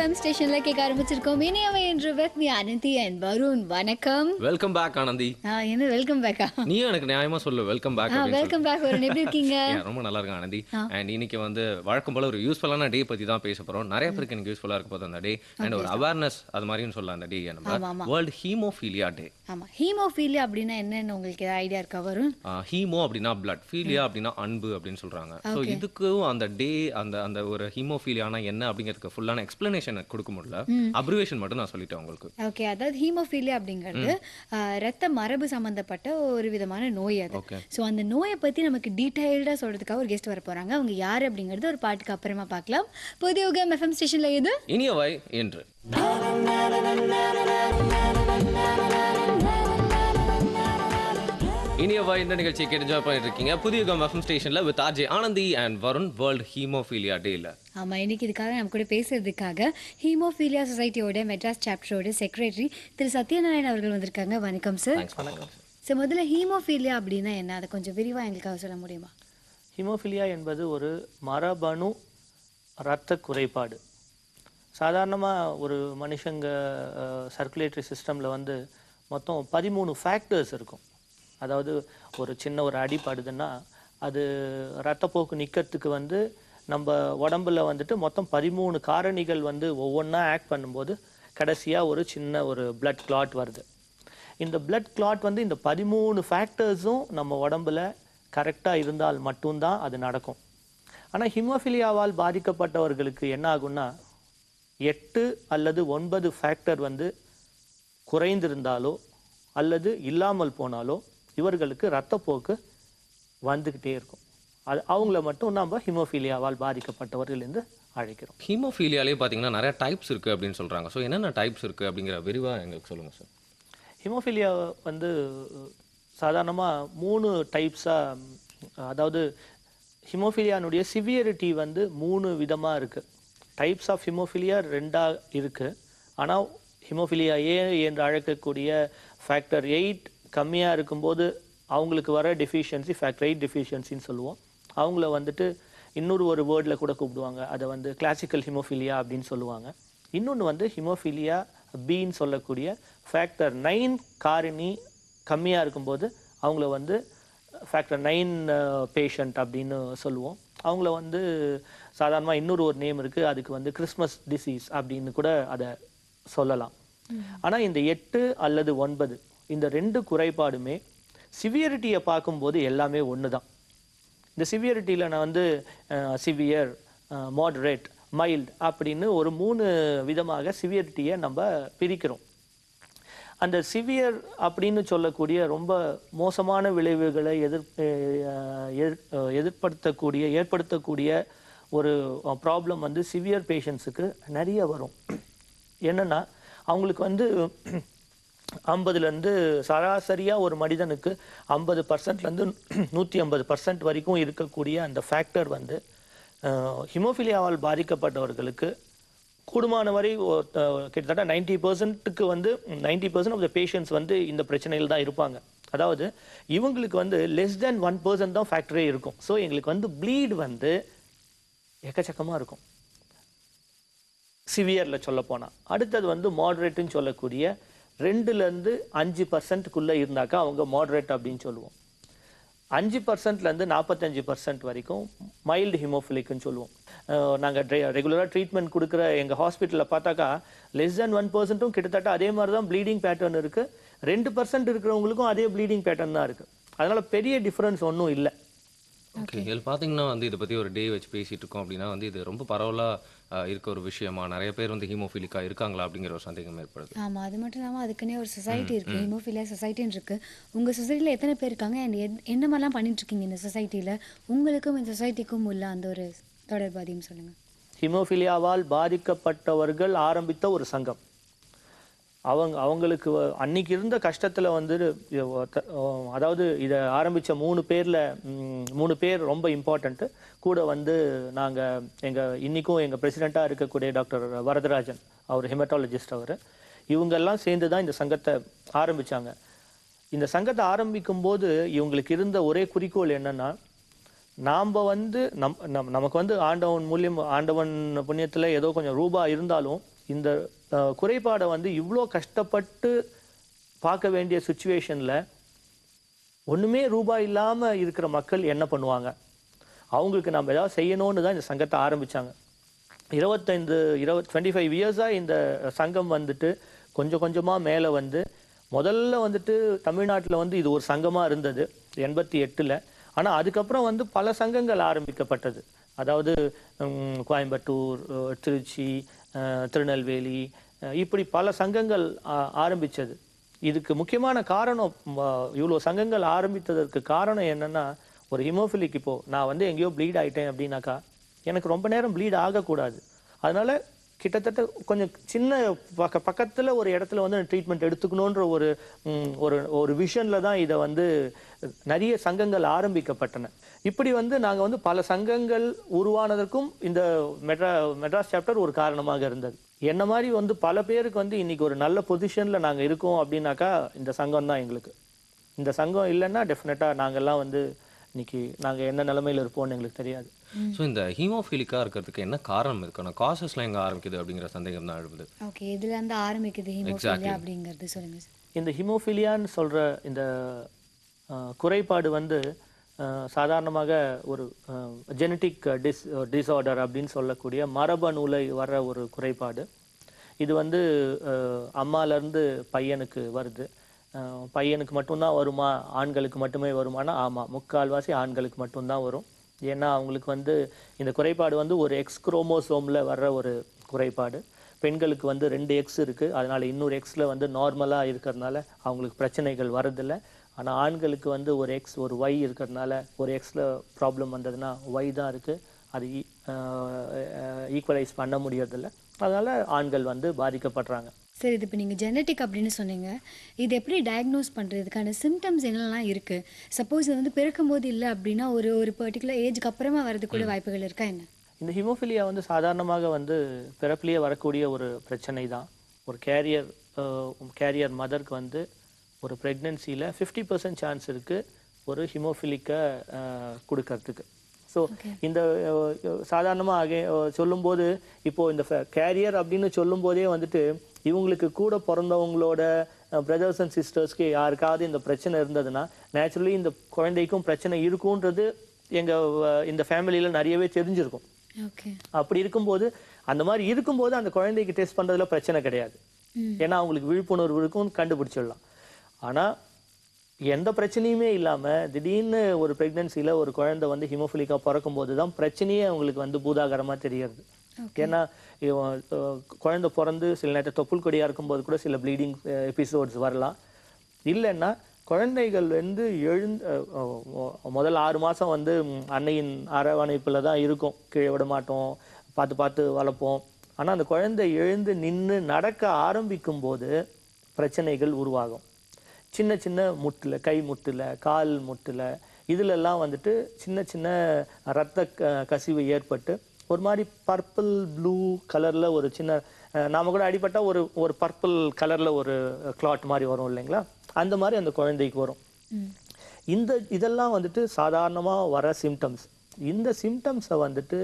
FM ஸ்டேஷன்ல கேட்க ஆரம்பிச்சிருக்கோம் இனியவை என்று with me Ananthi and Varun வணக்கம் வெல்கம் பேக் ஆனந்தி ஆ, என்ன வெல்கம் பேக்கா நீயும் எனக்கு நியாயமா சொல்லு welcome back welcome back Varun எப்படி இருக்கீங்க ரொம்ப நல்லா இருக்கேன் ஆனந்தி அண்ட் இன்னைக்கு வந்து வழக்கம் போல ஒரு யூஸ்ஃபுல்லான டே பத்தி தான் பேச போறோம் நிறைய பேருக்கு எனக்கு யூஸ்ஃபுல்லா இருக்க போகுது அந்த டே அண்ட் ஒரு அவேர்னஸ் அது மாதிரியும் சொல்லலாம் அந்த டே நம்ம வேர்ல்ட் ஹீமோஃபீலியா டே ஆமா ஹீமோஃபீலியா அப்படின்னா என்னன்னு உங்களுக்கு ஏதாவது ஐடியா இருக்கா வருண் ஹீமோ அப்படின்னா பிளட் ஃபீலியா அப்படின்னா அன்பு அப்படின்னு சொல்றாங்க ஸோ இதுக்கும் அந்த டே அந்த அந்த ஒரு ஹீமோஃபீலியானா என்ன அப்படிங்கிறதுக்கு ஃபுல்லான எக்ஸ்பிளனேஷன் கொடுக்க முடியல அப்ரிவேஷன் மட்டும் நான் சொல்லிட்டேன் உங்களுக்கு ஓகே அதாவது ஹீமோஃபீலியா அப்படிங்கிறது ஆ, ரத்த மரபு சம்பந்தப்பட்ட ஒரு விதமான நோய் அது Okay. ஸோ அந்த நோயை பத்தி நமக்கு டீடைல்டா சொல்றதுக்காக ஒரு கெஸ்ட் வர போறாங்க அவங்க யார் அப்படிங்கிறது ஒரு பாட்டுக்கு அப்புறமா பார்க்கலாம் புதிய யுகம் எஃப்எம் ஸ்டேஷன்ல இது இனியவை என்று இனியவா இந்த நிகழ்ச்சியை கேட்டு என்ஜாய் பண்ணிட்டு இருக்கீங்க புதிய கம் எஃப்எம் ஸ்டேஷன்ல with RJ Ananthi and Varun world hemophilia டேல ஆமா இன்னைக்கு இதுக்காக நம்ம கூட பேசுறதுக்காக ஹீமோஃபீலியா சொசைட்டியோட மெட்ராஸ் சாப்டரோட செக்ரட்டரி திரு சத்யநாராயண் அவர்கள் வந்திருக்காங்க வணக்கம் சார் வணக்கம் சார் முதல்ல ஹீமோஃபீலியா அப்படின்னா என்ன அதை கொஞ்சம் விரிவா எங்களுக்காக சொல்ல முடியுமா ஹீமோஃபிலியா என்பது ஒரு மரபணு இரத்த குறைபாடு சாதாரணமாக ஒரு மனுஷங்க சர்க்குலேட்டரி சிஸ்டமில் வந்து மொத்தம் பதிமூணு ஃபேக்டர்ஸ் இருக்கும் அதாவது ஒரு சின்ன ஒரு அடிப்படுதுன்னா அது ரத்தப்போக்கு நிற்கிறதுக்கு வந்து நம்ம உடம்புல வந்துட்டு மொத்தம் பதிமூணு காரணிகள் வந்து ஒவ்வொன்றா ஆக்ட் பண்ணும்போது கடைசியாக ஒரு சின்ன ஒரு blood clot வருது இந்த blood clot வந்து இந்த பதிமூணு ஃபேக்டர்ஸும் நம்ம உடம்புல கரெக்டாக இருந்தால் மட்டும்தான் அது நடக்கும் ஆனால் ஹிமோஃபிலியாவால் பாதிக்கப்பட்டவர்களுக்கு என்ன ஆகும்னா எட்டு அல்லது ஒன்பது ஃபேக்டர் வந்து குறைந்திருந்தாலோ அல்லது இல்லாமல் போனாலோ இவர்களுக்கு ரத்தப்போக்கு வந்துக்கிட்டே இருக்கும் அது அவங்கள மட்டும் நம்ம ஹிமோஃபிலியாவால் பாதிக்கப்பட்டவர்கள் என்று அழைக்கிறோம் ஹீமோஃபீலியாலே பார்த்தீங்கன்னா நிறைய டைப்ஸ் இருக்கு அப்படின்னு சொல்றாங்க ஸோ என்னென்ன டைப்ஸ் இருக்கு அப்படிங்கிற விரிவா எங்களுக்கு சொல்லுங்க சார் ஹிமோஃபிலியா வந்து சாதாரணமாக மூணு டைப்ஸாக அதாவது ஹிமோஃபிலியானுடைய சிவியரிட்டி வந்து மூணு விதமாக இருக்குது டைப்ஸ் ஆஃப் ஹிமோஃபிலியா ரெண்டாக இருக்குது ஆனால் ஹிமோஃபிலியா ஏ என்று அழைக்கக்கூடிய ஃபேக்டர் எயிட் கம்மியாக இருக்கும்போது அவங்களுக்கு வர டெஃபிஷியன்சி ஃபேக்டர் எயிட் டெஃபிஷியன்சின்னு சொல்லுவோம் அவங்கள வந்துட்டு இன்னொரு ஒரு வேர்டில் கூட கூப்பிடுவாங்க அதை வந்து கிளாசிக்கல் ஹிமோஃபிலியா அப்படின்னு சொல்லுவாங்க இன்னொன்று வந்து ஹிமோஃபிலியா பின்னு சொல்லக்கூடிய ஃபேக்டர் நைன் காரணி கம்மியாக இருக்கும்போது அவங்கள வந்து ஃபேக்டர் நைன் பேஷண்ட் அப்படின்னு சொல்லுவோம் அவங்கள வந்து சாதாரணமாக இன்னொரு ஒரு நேம் இருக்குது அதுக்கு வந்து கிறிஸ்மஸ் டிசீஸ் அப்படின்னு கூட அதை சொல்லலாம் ஆனால் இந்த எட்டு அல்லது ஒன்பது இந்த ரெண்டு குறைபாடுமே சிவியரிட்டியை பார்க்கும்போது எல்லாமே ஒன்று தான் இந்த சிவியரிட்டியில் நான் வந்து சிவியர் மாடரேட் மைல்ட் அப்படின்னு ஒரு மூணு விதமாக சிவியரிட்டியை நம்ம பிரிக்கிறோம் அந்த சிவியர் அப்படின்னு சொல்லக்கூடிய ரொம்ப மோசமான விளைவுகளை எதிர் அஹ் எதிர் அஹ் எதிர்படுத்தக்கூடிய ஏற்படுத்தக்கூடிய ஒரு ப்ராப்ளம் வந்து சிவியர் பேஷண்ட்ஸுக்கு நிறைய வரும் என்னன்னா அவங்களுக்கு வந்து ஐம்பதுலேருந்து சராசரியாக ஒரு மனிதனுக்கு ஐம்பது பர்சன்ட்லேருந்து நூற்றி ஐம்பது பர்சன்ட் வரைக்கும் இருக்கக்கூடிய அந்த ஃபேக்டர் வந்து ஹிமோஃபிலியாவால் பாதிக்கப்பட்டவர்களுக்கு கூடுமான வரை ஒ- அஹ் கிட்டத்தட்ட நைன்டி பர்சன்ட்டுக்கு வந்து ninety percent of the patients வந்து இந்த பிரச்சனையில் தான் இருப்பாங்க அதாவது இவங்களுக்கு வந்து லெஸ் தென் ஒன் பர்சன்ட் தான் ஃபேக்டரே இருக்கும் ஸோ எங்களுக்கு வந்து ப்ளீட் வந்து எக்கச்சக்கமாக இருக்கும் சிவியரில் சொல்ல போனால் அடுத்தது வந்து மாடரேட்டுன்னு சொல்லக்கூடிய ரெண்டுலேருந்து அஞ்சு பர்சன்ட்டுக்குள்ளே இருந்தாக்கா அவங்க மாடரேட் அப்படின்னு சொல்லுவோம் அஞ்சு பர்சன்ட்லேருந்து நாற்பத்தஞ்சு பர்சன்ட் வரைக்கும் மைல்டு ஹிமோஃபிலிக்னு சொல்லுவோம் நாங்கள் ரெகுலராக ட்ரீட்மெண்ட் கொடுக்குற எங்கள் ஹாஸ்பிட்டலில் பார்த்தாக்கா லெஸ் தென் ஒன் பர்சன்ட்டும் கிட்டத்தட்ட அதே மாதிரி தான் ப்ளீடிங் பேட்டர்ன் இருக்குது ரெண்டு பர்சன்ட் இருக்கிறவங்களுக்கும் அதே ப்ளீடிங் பேட்டர்ன் தான் இருக்குது அதனால் பெரிய டிஃப்ரென்ஸ் ஒன்றும் இல்லை ஓகே இதில் பார்த்தீங்கன்னா வந்து இதை பற்றி ஒரு டே வச்சு பேசிட்டு இருக்கோம் அப்படின்னா வந்து இது ரொம்ப பரவலாக இருக்க ஒரு விஷயமா நிறைய பேர் வந்து ஹீமோஃபிலிக்கா இருக்காங்களா அப்படிங்கிற ஒரு சந்தேகம் ஏற்படுது ஆமா அது மட்டும் இல்லாம அதுக்குன்னே ஒரு சொசைட்டி இருக்கு ஹீமோஃபீலியா சொசைட்டின்னு இருக்கு உங்க சொசைட்டில எத்தனை பேர் இருக்காங்க அண்ட் என்ன மாதிரிலாம் பண்ணிட்டு இருக்கீங்க இந்த சொசைட்டில உங்களுக்கும் இந்த சொசைட்டிக்கும் உள்ள அந்த ஒரு தொடர்பு அதையும் சொல்லுங்க ஹிமோஃபிலியாவால் பாதிக்கப்பட்டவர்கள் ஆரம்பித்த ஒரு சங்கம் அவங்க அவங்களுக்கு வ- அன்னைக்கு இருந்த கஷ்டத்தில் வந்து இ- ஒருத்த- அஹ் அதாவது இதை ஆரம்பித்த மூணு பேரில் மூணு பேர் ரொம்ப இம்பார்ட்டண்ட்டு கூட வந்து நாங்கள் எங்கள் இன்றைக்கும் எங்கள் பிரசிடெண்ட்டாக இருக்கக்கூடிய டாக்டர் வரதராஜன் அவர் ஹெமட்டாலஜிஸ்ட் அவர் இவங்கெல்லாம் சேர்ந்து தான் இந்த சங்கத்தை ஆரம்பிச்சாங்க இந்த சங்கத்தை ஆரம்பிக்கும் போது இவங்களுக்கு இருந்த ஒரே குறிக்கோள் என்னன்னா நாம் வந்து நம் நம் நமக்கு வந்து ஆண்டவன் மூலியம் ஆண்டவன் புண்ணியத்தில் ஏதோ கொஞ்சம் ரூபா இருந்தாலும் இந்த அஹ், குறைபாடை வந்து இவ்வளோ கஷ்டப்பட்டு பார்க்க வேண்டிய சுச்சுவேஷனில் ஒண்ணுமே ரூபாய் இல்லாம இருக்கிற மக்கள் என்ன பண்ணுவாங்க அவங்களுக்கு நம்ம ஏதாவது செய்யணும்னு தான் இந்த சங்கத்தை ஆரம்பிச்சாங்க இருபத்தைந்து இருபத் டுவெண்ட்டி ஃபைவ் இயர்ஸாக இந்த சங்கம் வந்துட்டு கொஞ்சம் கொஞ்சமா மேலே வந்து முதல்ல வந்துட்டு தமிழ்நாட்டில் வந்து இது ஒரு சங்கமா இருந்தது எண்பத்தி எட்டுல ஆனா அதுக்கப்புறம் வந்து பல சங்கங்கள் ஆரம்பிக்கப்பட்டது அதாவது உம், கோயம்புத்தூர் அஹ், திருச்சி அஹ், திருநெல்வேலி அஹ், இப்படி பல சங்கங்கள் ஆ- ஆரம்பிச்சது இதுக்கு முக்கியமான காரணம் ம- இவ்வளோ சங்கங்கள் ஆரம்பித்ததற்கு காரணம் என்னன்னா ஒரு ஹிமோஃபிலிக் இப்போ நான் வந்து எங்கேயோ ப்ளீட் ஆயிட்டேன் அப்படின்னாக்கா எனக்கு ரொம்ப நேரம் ப்ளீட் ஆகக்கூடாது அதனால கிட்டத்தட்ட கொஞ்சம் சின்ன பக்க பக்கத்துல ஒரு இடத்துல வந்து ட்ரீட்மெண்ட் எடுத்துக்கணுன்ற ஒரு ம், ஒரு ஒரு விஷன்ல தான் இதை வந்து நிறைய சங்கங்கள் ஆரம்பிக்கப்பட்டன இப்படி வந்து நாங்க வந்து பல சங்கங்கள் உருவானதற்கும் இந்த மெட்ரா மெட்ராஸ் சாப்டர் ஒரு காரணமாக இருந்தது என்ன மாதிரி வந்து பல பேருக்கு வந்து இன்னைக்கு ஒரு நல்ல பொசிஷன்ல நாங்க இருக்கோம் அப்படின்னாக்கா இந்த சங்கம் தான் எங்களுக்கு இந்த சங்கம் இல்லைன்னா டெஃபினட்டா நாங்கெல்லாம் வந்து இன்னைக்கு நாங்க என்ன நிலைமையில இருப்போம்னு எங்களுக்கு தெரியாது ஸோ இந்த ஹீமோஃபிலிக்கா இருக்கிறதுக்கு என்ன காரணம் இருக்கான காசஸ்லாம் எங்க ஆரம்பிக்குது அப்படிங்கிற சந்தேகம் தான் எழுது ஓகே இதுல இருந்து ஆரம்பிக்குது ஹீமோஃபிலியா அப்படிங்கிறது சொல்லுங்க சார் இந்த ஹிமோஃபிலியான்னு சொல்ற இந்த அஹ், குறைபாடு வந்து அஹ், சாதாரணமாக ஒரு ஜெனட்டிக் டிஸ் டிஸார்டர் அப்படின்னு சொல்லக்கூடிய மரபணுல வர்ற ஒரு குறைபாடு இது வந்து அஹ், அம்மாலேருந்து பையனுக்கு வருது அஹ், பையனுக்கு மட்டும்தான் வருமா ஆண்களுக்கு மட்டுமே வருமானா ஆமாம் முக்கால்வாசி ஆண்களுக்கு மட்டும்தான் வரும் ஏன்னா அவங்களுக்கு வந்து இந்த குறைபாடு வந்து ஒரு எக்ஸ் குரோமோசோமில் வர்ற ஒரு குறைபாடு பெண்களுக்கு வந்து ரெண்டு எக்ஸ் இருக்கு அதனால இன்னொரு எக்ஸ்ல வந்து நார்மலா இருக்கிறதுனால அவங்களுக்கு பிரச்சனைகள் வரதில்லை ஆனா ஆண்களுக்கு வந்து ஒரு எக்ஸ் ஒரு ஒய் இருக்கிறதுனால ஒரு எக்ஸ்ல ப்ராப்ளம் வந்ததுன்னா ஒய் தான் இருக்கு அது ஈக்குவலைஸ் பண்ண முடியறதில்ல அதனால ஆண்கள் வந்து பாதிக்கப்படுறாங்க சரி இது இப்போ நீங்கள் ஜெனட்டிக் அப்படின்னு சொன்னீங்க இது எப்படி டயக்னோஸ் பண்ணுறதுக்கான சிம்டம்ஸ் என்னெல்லாம் இருக்குது சப்போஸ் இது வந்து பிறக்கும்போது இல்லை அப்படின்னா ஒரு ஒரு பர்டிகுலர் ஏஜ்க்கு அப்புறமா வரது கூட வாய்ப்புகள் இருக்கா என்ன இந்த ஹிமோஃபிலியா வந்து சாதாரணமாக வந்து பிறப்பிலேயே வரக்கூடிய ஒரு பிரச்சனை தான் ஒரு கேரியர் கேரியர் மதருக்கு வந்து ஒரு ப்ரெக்னென்சியில் ஃபிஃப்டி பர்சன்ட் சான்ஸ் இருக்குது ஒரு ஹிமோஃபிலிக்கை கொடுக்கறதுக்கு ஸோ இந்த சாதாரணமாக சொல்லும்போது இப்போ இந்த கேரியர் அப்படின்னு சொல்லும்போதே வந்துட்டு இவங்களுக்கு கூட பிறந்தவங்களோட பிரதர்ஸ் அண்ட் சிஸ்டர்ஸ்க்கு யாருக்காவது இந்த பிரச்சனை இருந்ததுன்னா நேச்சுரலி இந்த குழந்தைக்கும் பிரச்சனை இருக்குன்றது எங்கள் இந்த ஃபேமிலியில் நிறையவே தெரிஞ்சிருக்கும் ஓகே அப்படி இருக்கும்போது அந்த மாதிரி இருக்கும்போது அந்த குழந்தைக்கு டெஸ்ட் பண்றதுல பிரச்சனை கிடையாது ஏன்னா அவங்களுக்கு விழிப்புணர்வு இருக்கும் கண்டுபிடிச்சிடலாம் ஆனா எந்த பிரச்சனையுமே இல்லாம திடீர்னு ஒரு பிரெக்னன்சில ஒரு குழந்தை வந்து ஹிமோஃபிலிக்கா பிறக்கும் போது தான் பிரச்சனையே அவங்களுக்கு வந்து பூதாகரமா தெரியறது ஏன்னா இவன், அஹ், குழந்தை பிறந்து சில நேரத்தில் தொப்புள் கொடியா இருக்கும்போது கூட சில ப்ளீடிங் எபிசோட்ஸ் வரலாம் இல்லைன்னா குழந்தைகள் வந்து எழுந்து அஹ், அஹ், முதல் ஆறு மாசம் வந்து ம், அன்னையின் அரவணைப்புல தான் இருக்கும் கீழே விட மாட்டோம் பார்த்து பார்த்து வளர்ப்போம் ஆனா அந்த குழந்தை எழுந்து நின்னு நடக்க ஆரம்பிக்கும் போது பிரச்சனைகள் உருவாகும் சின்ன சின்ன முட்டுல கை முட்டுல கால் முட்டுல இதுலெல்லாம் வந்துட்டு சின்ன சின்ன ரத்த க- கசிவு ஏற்பட்டு ஒரு மாதிரி பர்பிள் ப்ளூ கலர்ல ஒரு சின்ன அஹ், நாம கூட அடிபட்டா ஒரு ஒரு பர்பிள் கலர்ல ஒரு கிளாட் மாதிரி வரும் இல்லைங்களா அந்த மாதிரி அந்த குழந்தைக்கு வரும் இந்த இதெல்லாம் வந்துட்டு சாதாரணமா வர சிம்டம்ஸ் இந்த சிம்டம்ஸை வந்துட்டு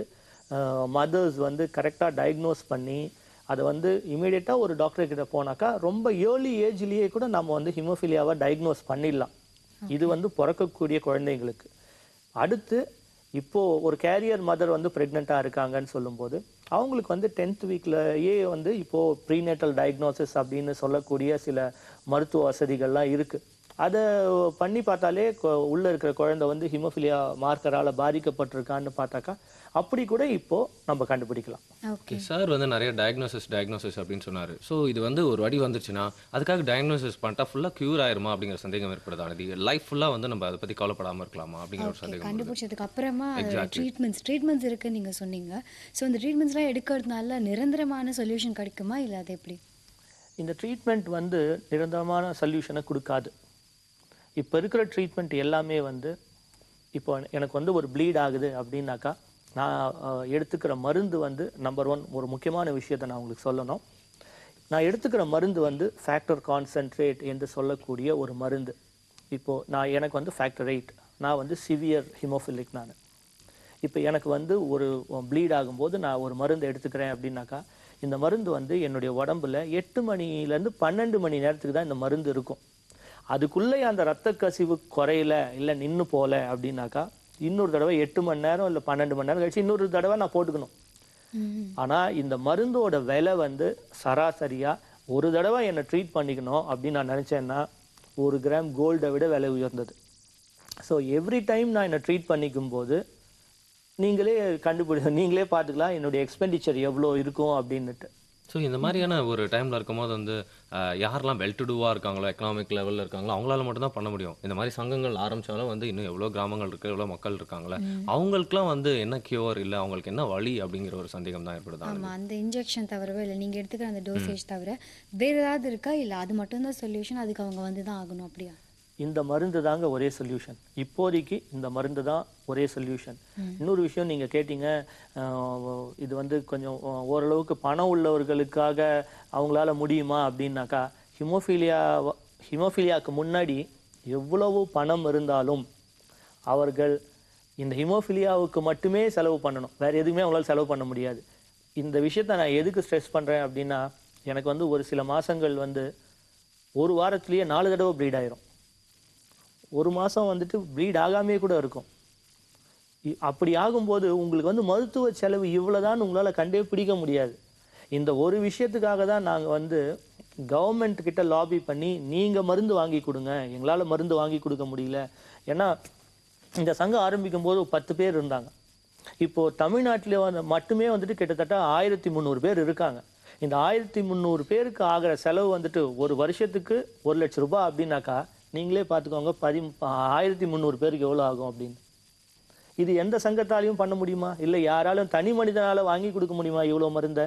மதர்ஸ் வந்து கரெக்டாக டயக்னோஸ் பண்ணி அதை வந்து இமீடியட்டாக ஒரு டாக்டர் கிட்ட போனாக்கா ரொம்ப ஏர்லி ஏஜ்லேயே கூட நம்ம வந்து ஹிமோஃபிலியாவை டயக்னோஸ் பண்ணிடலாம் இது வந்து பிறக்கக்கூடிய குழந்தைங்களுக்கு அடுத்து இப்போ ஒரு கேரியர் மதர் வந்து ப்ரெக்னெண்ட்டாக இருக்காங்கன்னு சொல்லும்போது அவங்களுக்கு வந்து டென்த் வீக்லயே வந்து இப்போ ப்ரீநேட்டல் டயக்னோசிஸ் அப்படின்னு சொல்லக்கூடிய சில மருத்துவ வசதிகள்லாம் இருக்கு அதை பண்ணி பார்த்தாலே கொ- உள்ள இருக்கிற குழந்தை வந்து ஹிமோஃபிலியா மார்க்கரால பாதிக்கப்பட்டிருக்கான்னு பார்த்தாக்கா அப்படி கூட இப்போ நம்ம கண்டுபிடிக்கலாம் ஓகே சார் வந்து நிறைய டயக்னோசிஸ் டயக்னோசிஸ் அப்படின்னு சொன்னாரு ஸோ இது வந்து ஒரு வாட்டி வந்துச்சுன்னா அதுக்காக டயக்னோசிஸ் பண்ணிட்டா ஃபுல்லாக க்யூர் ஆயிருமா அப்படிங்கிற சந்தேகம் ஏற்படுதா இது லைஃப் ஃபுல்லாக வந்து நம்ம அதை பற்றி கவலைப்படாம இருக்கலாமா அப்படிங்கிற ஒரு ஓகே சந்தேகம் வருது. கண்டுபிடிச்சதுக்கு அப்புறமா ட்ரீட்மெண்ட்ஸ் ட்ரீட்மெண்ட்ஸ் இருக்குன்னு நீங்க சொன்னீங்க ஸோ இந்த ட்ரீட்மெண்ட்ஸ்லாம் எடுக்கிறதுனால நிரந்தரமான சொல்யூஷன் கிடைக்குமா இல்லை அது எப்படி இந்த ட்ரீட்மெண்ட் வந்து நிரந்தரமான சொல்யூஷனை கொடுக்காது இப்போ இருக்கிற ட்ரீட்மெண்ட் எல்லாமே வந்து இப்போ எனக்கு வந்து ஒரு ப்ளீட் ஆகுது அப்படின்னாக்கா நான் அஹ், எடுத்துக்கிற மருந்து வந்து நம்பர் ஒன் ஒரு முக்கியமான விஷயத்தை நான் உங்களுக்கு சொல்லணும் நான் எடுத்துக்கிற மருந்து வந்து ஃபேக்டர் கான்சென்ட்ரேட் என்று சொல்லக்கூடிய ஒரு மருந்து இப்போ நான் எனக்கு வந்து ஃபேக்டர் எயிட் நான் வந்து சிவியர் ஹிமோஃபிலிக் நான் இப்போ எனக்கு வந்து ஒரு ப்ளீட் ஆகும்போது நான் ஒரு மருந்து எடுத்துக்கிறேன் அப்படின்னாக்கா இந்த மருந்து வந்து என்னுடைய உடம்புல எட்டு மணிலேருந்து பன்னெண்டு மணி நேரத்துக்கு தான் இந்த மருந்து இருக்கும் அதுக்குள்ளே அந்த ரத்த கசிவு குறையல இல்லை நின்று போகல அப்படின்னாக்கா இன்னொரு தடவை எட்டு மணி நேரம் இல்லை பன்னெண்டு மணி நேரம் கழிச்சு இன்னொரு தடவை நான் போட்டுக்கணும் ம். ஆனா இந்த மருந்தோட விலை வந்து சராசரியா ஒரு தடவை என்னை ட்ரீட் பண்ணிக்கணும் அப்படின்னு நான் நினைச்சேன்னா ஒரு கிராம் கோல்டை விட விலை உயர்ந்தது ஸோ எவ்ரி டைம் நான் என்னை ட்ரீட் பண்ணிக்கும் போது நீங்களே கண்டுபிடி நீங்களே பார்த்துக்கலாம் என்னுடைய எக்ஸ்பெண்டிச்சர் எவ்வளோ இருக்கும் அப்படின்னுட்டு ஸோ இந்த மாதிரியான ஒரு டைமில் இருக்கும்போது வந்து அஹ், யாரெல்லாம் வெல் டு டூவாக இருக்காங்களோ எக்கனாமிக் லெவலில் இருக்காங்களோ அவங்களால மட்டும்தான் பண்ண முடியும் இந்த மாதிரி சங்கங்கள் ஆரம்பிச்சாலும் வந்து இன்னும் எவ்வளோ கிராமங்கள் இருக்குது எவ்வளோ மக்கள் இருக்காங்களே அவங்களுக்குலாம் வந்து என்ன கியூர் இல்லை அவங்களுக்கு என்ன வழி அப்படிங்கிற ஒரு சந்தேகம் தான் ஏற்படுது ஆமா அந்த இன்ஜெக்ஷன் தவிரவே இல்லை நீங்க எடுத்துக்கிற அந்த டோசேஜ் தவிர வேற ஏதாவது இருக்கா இல்ல அது மட்டும்தான் சொல்யூஷன் அதுக்கு அவங்க வந்து தான் ஆகணும் அப்படியா இந்த மருந்து தாங்க ஒரே சொல்யூஷன் இப்போதைக்கு இந்த மருந்து தான் ஒரே சொல்யூஷன் இன்னொரு விஷயம் நீங்க கேட்டீங்க அஹ், இது வந்து கொஞ்சம் அஹ், ஓரளவுக்கு பணம் உள்ளவர்களுக்காக அவங்களால முடியுமா அப்படின்னாக்கா ஹிமோஃபீலியா ஹிமோஃபீலியாவுக்கு முன்னாடி எவ்வளவு பணம் இருந்தாலும் அவர்கள் இந்த ஹிமோஃபிலியாவுக்கு மட்டுமே செலவு பண்ணணும் வேற எதுவுமே அவங்களால செலவு பண்ண முடியாது இந்த விஷயத்தை நான் எதுக்கு ஸ்ட்ரெஸ் பண்றேன் அப்படின்னா எனக்கு வந்து ஒரு சில மாசங்கள் வந்து ஒரு வாரத்திலேயே நாலு தடவை ப்ரீட் ஆயிரும் ஒரு மாசம் வந்துட்டு ப்ரீட் ஆகாமே கூட இருக்கும் இ- அப்படி ஆகும்போது உங்களுக்கு வந்து மருத்துவ செலவு இவ்வளவுதான் உங்களால கண்டே பிடிக்க முடியாது இந்த ஒரு விஷயத்துக்காக தான் நாங்க வந்து கவர்மெண்ட் கிட்ட லாபி பண்ணி நீங்க மருந்து வாங்கி கொடுங்க எங்களால மருந்து வாங்கி கொடுக்க முடியல ஏன்னா இந்த சங்கம் ஆரம்பிக்கும் போது ஒரு பத்து பேர் இருந்தாங்க இப்போ தமிழ்நாட்டில் வந்து மட்டுமே வந்துட்டு கிட்டத்தட்ட ஆயிரத்தி முந்நூறு பேர் இருக்காங்க இந்த ஆயிரத்தி முந்நூறு பேருக்கு ஆகிற செலவு வந்துட்டு ஒரு வருஷத்துக்கு ஒரு லட்சம் ரூபாய் அப்படின்னாக்கா நீங்களே பார்த்துக்கோங்க பதி ஆயிரத்தி முந்நூறு பேருக்கு எவ்வளோ ஆகும் அப்படின்னு இது எந்த சங்கத்தாலையும் பண்ண முடியுமா இல்லை யாராலும் தனி மனிதனால வாங்கி கொடுக்க முடியுமா இவ்வளோ மருந்தை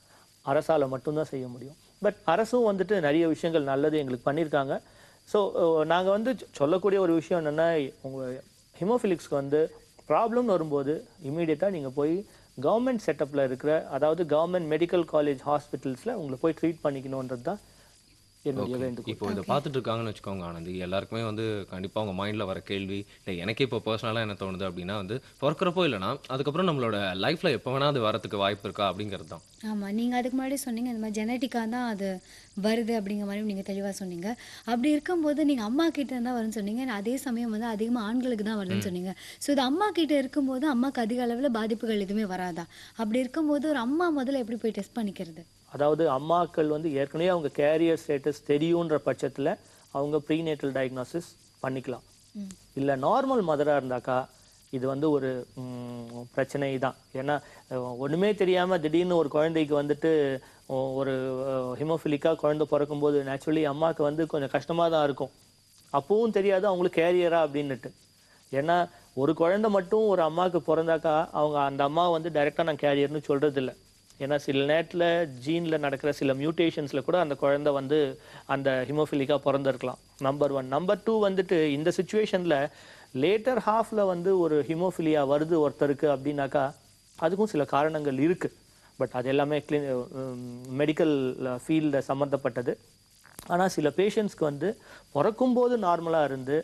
அரசால மட்டும்தான் செய்ய முடியும் பட் அரசும் வந்துட்டு நிறைய விஷயங்கள் நல்லது எங்களுக்கு பண்ணியிருக்காங்க ஸோ நாங்கள் வந்து சொ- சொல்லக்கூடிய ஒரு விஷயம் என்னென்னா உங்கள் ஹிமோஃபிலிக்ஸ்க்கு வந்து ப்ராப்ளம்னு வரும்போது இமீடியட்டாக நீங்கள் போய் கவர்மெண்ட் செட்டப்பில் இருக்கிற அதாவது கவர்மெண்ட் மெடிக்கல் காலேஜ் ஹாஸ்பிட்டல்ஸில் உங்களை போய் ட்ரீட் பண்ணிக்கணுன்றது தான் என்னுடைய வேண்டுகோள் இப்போ இதை பார்த்துட்டு இருக்காங்கன்னு வச்சுக்கோங்க ஆனந்தி எல்லாருக்குமே வந்து கண்டிப்பாக அவங்க மைண்டில் வர கேள்வி இல்லை எனக்கே இப்போ பர்சனலாக என்ன தோணுது அப்படின்னா வந்து பிறக்கிறப்போ இல்லைனா அதுக்கப்புறம் நம்மளோட லைஃப்பில் எப்போ வேணா அது வரதுக்கு வாய்ப்பு இருக்கா அப்படிங்கிறது தான் ஆமா நீங்க அதுக்கு முன்னாடி சொன்னீங்க இந்த மாதிரி ஜெனட்டிக்காக தான் அது வருது அப்படிங்கிற மாதிரி நீங்க தெளிவா சொன்னீங்க அப்படி இருக்கும்போது நீங்க அம்மா கிட்ட இருந்தா வரும்னு சொன்னீங்க ஆனா அதே சமயம் வந்து அதிகமா ஆண்களுக்கு தான் வருதுன்னு சொன்னீங்க ஸோ இது அம்மா கிட்ட இருக்கும்போது அம்மாக்கு அதிக அளவுல பாதிப்புகள் எதுவுமே வராதா அப்படி இருக்கும்போது ஒரு அம்மா முதல்ல எப்படி போய் டெஸ்ட் பண்ணிக்கிறது அதாவது அம்மாக்கள் வந்து ஏற்கனவே அவங்க கேரியர் ஸ்டேட்டஸ் தெரியுன்ற பட்சத்தில் அவங்க ப்ரீநேட்டல் டயக்னாசிஸ் பண்ணிக்கலாம் இல்லை நார்மல் மதராக இருந்தாக்கா இது வந்து ஒரு ம், பிரச்சனை தான் ஏன்னா அஹ், ஒண்ணுமே தெரியாம திடீர்னு ஒரு குழந்தைக்கு வந்துட்டு ஒ- ஒரு ஹிமோஃபிலிக்காக குழந்தை பிறக்கும்போது நேச்சுரலி அம்மாவுக்கு வந்து கொஞ்சம் கஷ்டமா தான் இருக்கும் அப்பவும் தெரியாது அவங்களுக்கு கேரியரா அப்படின்னுட்டு ஏன்னா ஒரு குழந்தை மட்டும் ஒரு அம்மாவுக்கு பிறந்தாக்கா அவங்க அந்த அம்மா வந்து டைரெக்டாக நான் கேரியர்னு சொல்றது இல்ல ஏன்னா சில நேரத்துல ஜீன்ல நடக்கிற சில மியூட்டேஷன்ஸ்ல கூட அந்த குழந்தை வந்து அந்த ஹிமோஃபிலிக்கா பிறந்திருக்கலாம் நம்பர் ஒன் நம்பர் டூ வந்துட்டு இந்த சுச்சுவேஷன்ல லேட்டர் ஹாஃப்ல வந்து ஒரு ஹிமோஃபிலியா வருது ஒருத்தருக்கு அப்படின்னாக்கா அதுக்கும் சில காரணங்கள் இருக்கு பட் அது எல்லாமே கிளி மெடிக்கல் ஃபீல்டில் சம்மந்தப்பட்டது ஆனா சில பேஷண்ட்ஸ்க்கு வந்து பிறக்கும்போது நார்மலா இருந்து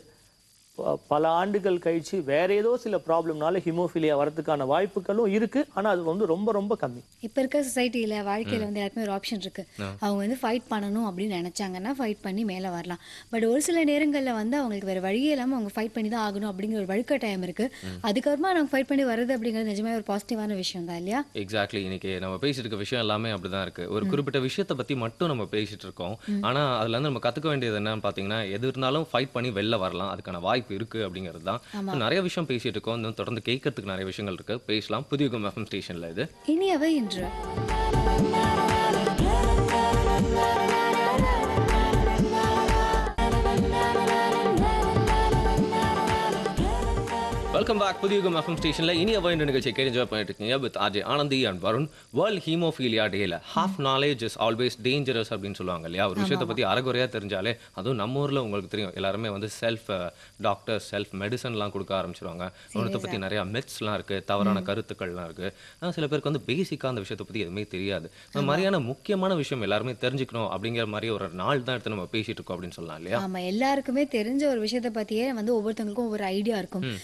ப- பல ஆண்டுகள் கழிச்சு வேற ஏதோ சில ப்ராப்ளம்னால ஹிமோஃபிலியா வரதுக்கான வாய்ப்புகளும் இருக்கு ஆனா அது வந்து ரொம்ப ரொம்ப கம்மி இப்ப இருக்க சொசைட்டில வாழ்க்கையில வந்து எல்லாருக்குமே ஒரு ஆப்ஷன் இருக்கு அவங்க வந்து ஃபைட் பண்ணணும் அப்படின்னு நினைச்சாங்கன்னா ஃபைட் பண்ணி மேல வரலாம் பட் ஒரு சில நேரங்கள்ல வந்து அவங்களுக்கு வேற வழியே இல்லாம அவங்க ஃபைட் பண்ணி தான் ஆகணும் அப்படிங்கிற ஒரு வழுக்கட்டாயம் இருக்கு அதுக்கப்புறமா நம்ம ஃபைட் பண்ணி வர்றது அப்படிங்கிறது நிஜமே ஒரு பாசிட்டிவான விஷயம் தான் இல்லையா எக்ஸாக்ட்லி இன்னைக்கு நம்ம பேசிட்டு இருக்க விஷயம் எல்லாமே அப்படிதான் இருக்கு ஒரு குறிப்பிட்ட விஷயத்தை பத்தி மட்டும் நம்ம பேசிட்டு இருக்கோம் ஆனா அதுல இருந்து நம்ம கத்துக்க வேண்டியது என்னன்னு பாத்தீங்கன்னா எது இருந்தாலும் ஃபைட் பண்ணி வெளில வரலாம் அதுக்கான வாய்ப்பு இருக்கு அப்படிங்கிறது தான் So, நிறைய விஷயம் பேசிட்டு இருக்கோம் இன்னும் தொடர்ந்து கேட்கறதுக்கு நிறைய விஷயங்கள் இருக்கு பேசலாம் புதிய எஃப்எம் ஸ்டேஷன்ல இது இனியவை இன்று வெல்கம் பேக் புதிய எஃப்எம் ஸ்டேஷன்ல இனி அவைண்ட் நிகழ்ச்சியை கேட்டு என்ஜாய் பண்ணிட்டு இருக்கீங்க with RJ Ananthi and Varun world hemophilia டேல half knowledge is always dangerous அப்படின்னு சொல்லுவாங்க இல்லையா ஒரு விஷயத்தை பத்தி அறகுறையா தெரிஞ்சாலே அதுவும் நம்ம ஊர்ல உங்களுக்கு தெரியும் எல்லாருமே வந்து செல்ஃப் டாக்டர் செல்ஃப் மெடிசன்லாம் கொடுக்க ஆரம்பிச்சிருவாங்க ஒன்றத்தை பத்தி நிறைய மித்ஸ்லாம் இருக்கு தவறான கருத்துக்கள்லாம் இருக்கு ஆனா சில பேருக்கு வந்து பேசிக்கா அந்த விஷயத்தை பத்தி எதுவுமே தெரியாது இந்த மாதிரியான முக்கியமான விஷயம் எல்லாருமே தெரிஞ்சுக்கணும் அப்படிங்கிற மாதிரி ஒரு நாள் தான் எடுத்து நம்ம பேசிட்டு இருக்கோம் அப்படின்னு சொல்லலாம் இல்லையா ஆமா எல்லாருக்குமே தெரிஞ்ச ஒரு விஷயத்தை பத்தியே வந்து ஒவ்வொருத்தவங்களுக்கும் ஒவ்வொரு ஐடியா இருக்கும் ஸோ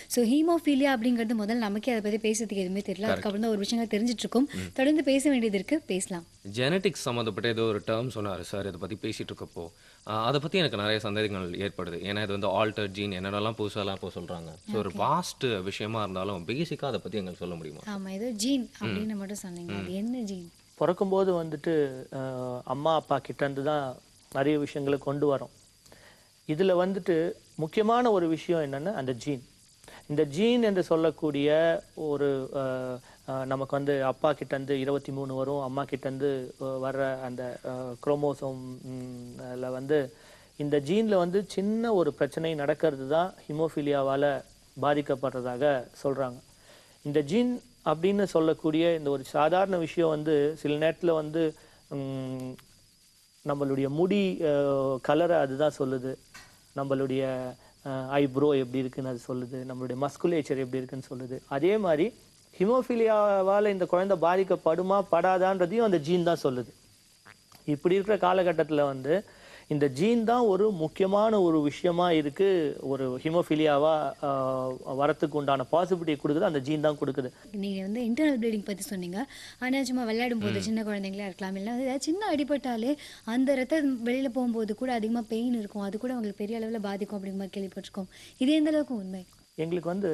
ஹீமோஃபீலியா அப்படிங்கிறது முதல்ல நமக்கே அதை பத்தி பேசுறதுக்கு எதுவுமே தெரியல அதுக்கப்புறம் தான் ஒரு விஷயங்கள் தெரிஞ்சிட்டு இருக்கோம் தொடர்ந்து பேச வேண்டியது இருக்கு பேசலாம் ஜெனட்டிக்ஸ் சம்மந்தப்பட்ட ஏதோ ஒரு டேர்ம் சொன்னார் சார் இதை பற்றி பேசிகிட்டு இருக்கப்போ ஆஹ் அதை பற்றி எனக்கு நிறைய சந்தேகங்கள் ஏற்படுது ஏன்னா இது வந்து ஆல்டர் ஜீன் என்னென்னலாம் புதுசாலாம் இப்போ சொல்கிறாங்க ஸோ ஒரு வாஸ்ட் விஷயமா இருந்தாலும் பேசிக்காக அதை பற்றி எங்களுக்கு சொல்ல முடியுமா ஆமா ஏதோ ஜீன் அப்படின்னு மட்டும் சொன்னீங்க அது என்ன ஜீன் பிறக்கும்போது வந்துட்டு அஹ், அம்மா அப்பா கிட்டேருந்து தான் நிறைய விஷயங்களை கொண்டு வரோம் இதில் வந்துட்டு முக்கியமான ஒரு விஷயம் என்னென்னா அந்த ஜீன் இந்த ஜீன் என்று சொல்லக்கூடிய ஒரு அஹ், அஹ், நமக்கு வந்து அப்பா கிட்டேருந்து இருபத்தி மூணு வரும் அம்மா கிட்டேருந்து அஹ், வர்ற அந்த குரோமோசோம் வந்து இந்த ஜீனில் வந்து சின்ன ஒரு பிரச்சனை நடக்கிறது தான் ஹிமோஃபிலியாவால் பாதிக்கப்படுறதாக சொல்கிறாங்க இந்த ஜீன் அப்படின்னு சொல்லக்கூடிய இந்த ஒரு சாதாரண விஷயம் வந்து சில நேரத்தில் வந்து ம், நம்மளுடைய முடி கலரை அதுதான் சொல்லுது நம்மளுடைய ஐப்ரோ எப்படி இருக்குன்னு அது சொல்லுது நம்மளுடைய மஸ்குலேச்சர் எப்படி இருக்குன்னு சொல்லுது அதே மாதிரி ஹிமோஃபிலியாவால் இந்த குழந்தை பாதிக்கப்படுமா படாதான்றதையும் அந்த ஜீன் தான் சொல்லுது இப்படி இருக்கிற காலகட்டத்தில் வந்து இந்த ஜீன் தான் ஒரு முக்கியமான ஒரு விஷயமா இருக்கு ஒரு ஹிமோஃபிலியாவா வரத்துக்கு உண்டான பாசிபிலிட்டி கொடுக்குது அந்த ஜீன் தான் கொடுக்குது நீங்க வந்து இன்டர்னல் ப்ளீடிங் பத்தி சொன்னீங்க ஆனா சும்மா விளையாடும் போது சின்ன குழந்தைங்களா இருக்கலாம் இல்லை வந்து ஏதாவது சின்ன அடிபட்டாலே அந்த ரத்தம் வெளியில போகும்போது கூட அதிகமா பெயின் இருக்கும் அது கூட உங்களுக்கு பெரிய அளவுல பாதிக்கும் அப்படிங்கிற மாதிரி கேள்விப்பட்டிருக்கோம் இது எந்த அளவுக்கு உண்மை எங்களுக்கு வந்து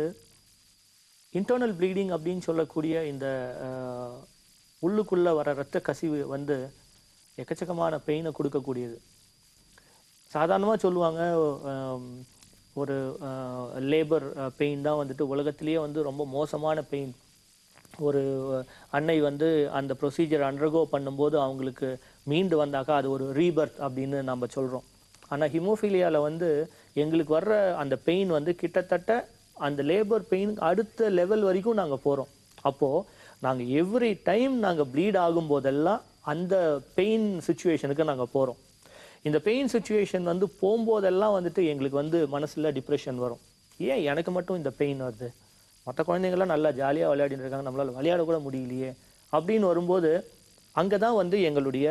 இன்டர்னல் ப்ளீடிங் அப்படின்னு சொல்லக்கூடிய இந்த அஹ், உள்ளுக்குள்ள வர இரத்த கசிவு வந்து எக்கச்சக்கமான பெயினை கொடுக்கக்கூடியது சாதாரணமாக சொல்லுவாங்க ஆம், ஒரு லேபர் பெயின் தான் வந்துட்டு உலகத்திலேயே வந்து ரொம்ப மோசமான பெயின் ஒரு அன்னை வந்து அந்த ப்ரொசீஜர் அண்டர்கோ பண்ணும்போது அவங்களுக்கு மீண்டு வந்தாக்கா அது ஒரு ரீபர்த் அப்படின்னு நம்ம சொல்கிறோம் ஆனால் ஹிமோஃபீலியாவில் வந்து எங்களுக்கு வர்ற அந்த பெயின் வந்து கிட்டத்தட்ட அந்த லேபர் பெயின் அடுத்த லெவல் வரைக்கும் நாங்கள் போகிறோம் அப்போது நாங்கள் எவ்ரி டைம் நாங்கள் ப்ளீட் ஆகும்போதெல்லாம் அந்த பெயின் சுச்சுவேஷனுக்கு நாங்கள் போகிறோம் இந்த பெயின் சுச்சுவேஷன் வந்து போகும்போதெல்லாம் வந்துட்டு எங்களுக்கு வந்து மனசில் டிப்ரெஷன் வரும் ஏன் எனக்கு மட்டும் இந்த பெயின் வருது மற்ற குழந்தைங்கள்லாம் நல்லா ஜாலியாக விளையாடிட்டு இருக்காங்க நம்மளால் விளையாட கூட முடியலையே அப்படின்னு வரும்போது அங்கே தான் வந்து எங்களுடைய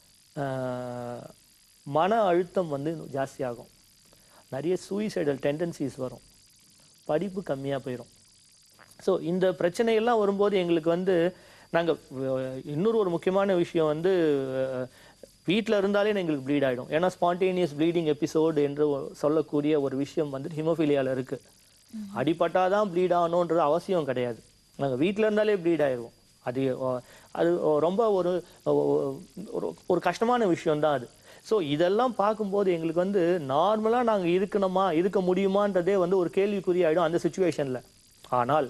ஆஹ், மன அழுத்தம் வந்து ஜாஸ்தியாகும் நிறைய சூயிசைடல் டெண்டன்சிஸ் வரும் படிப்பு கம்மியாக போயிடும் ஸோ இந்த பிரச்சனையெல்லாம் வரும்போது எங்களுக்கு வந்து நாங்கள் இன்னொரு ஒரு முக்கியமான விஷயம் வந்து வீட்டில் இருந்தாலே எங்களுக்கு ப்ளீட் ஆகிடும் ஏன்னா ஸ்பான்டேனியஸ் ப்ளீடிங் எபிசோடு என்று ஒ- சொல்லக்கூடிய ஒரு விஷயம் வந்து ஹிமோஃபிலியாவில் இருக்குது அடிபட்டாதான் ப்ளீட் ஆகணுன்றது அவசியம் கிடையாது நாங்கள் வீட்டில் இருந்தாலே ப்ளீட் ஆயிடுவோம் அது அஹ், அது ரொம்ப ஒரு ஒரு ஒரு கஷ்டமான விஷயம்தான் அது ஸோ இதெல்லாம் பார்க்கும்போது எங்களுக்கு வந்து நார்மலாக நாங்கள் இருக்கணுமா இருக்க முடியுமான்றதே வந்து ஒரு கேள்விக்குறி ஆகிடும் அந்த சுச்சுவேஷனில் ஆனால்